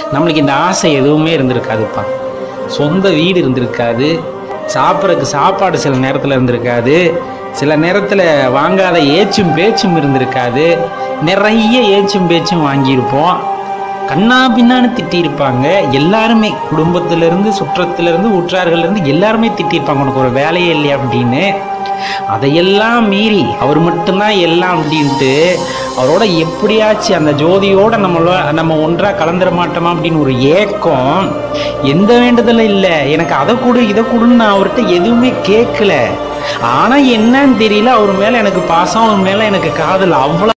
நம்மளுக்கு இந்த ஆசை எதுவுமே இருந்திருக்காதுப்பா சொந்த வீடு இருந்திருக்காது சாப்பிட்றதுக்கு சாப்பாடு சில நேரத்தில் இருந்திருக்காது சில நேரத்தில் வாங்காத ஏச்சும் பேச்சும் இருந்திருக்காது நிறைய ஏச்சும் பேச்சும் வாங்கியிருப்போம் கண்ணா பின்னான்னு திட்டியிருப்பாங்க எல்லாருமே குடும்பத்திலேருந்து சுற்றத்திலேருந்து உற்றார்கள்லேருந்து எல்லாருமே திட்டியிருப்பாங்க உனக்கு ஒரு வேலையே இல்லையா அப்படின்னு அதையெல்லாம் மீறி அவர் மட்டும்தான் எல்லாம் அப்படின்ட்டு அவரோட எப்படியாச்சும் அந்த ஜோதியோட நம்மள நம்ம ஒன்றா கலந்துர மாட்டோமா அப்படின்னு ஒரு ஏக்கம் எந்த வேண்டுதலும் இல்லை எனக்கு அதை கொடு இதை கொடுன்னு நான் அவர்கிட்ட எதுவுமே கேட்கல ஆனால் என்னன்னு தெரியல அவர் மேலே எனக்கு பாசம் அவர் மேலே எனக்கு காதல் அவ்வளோ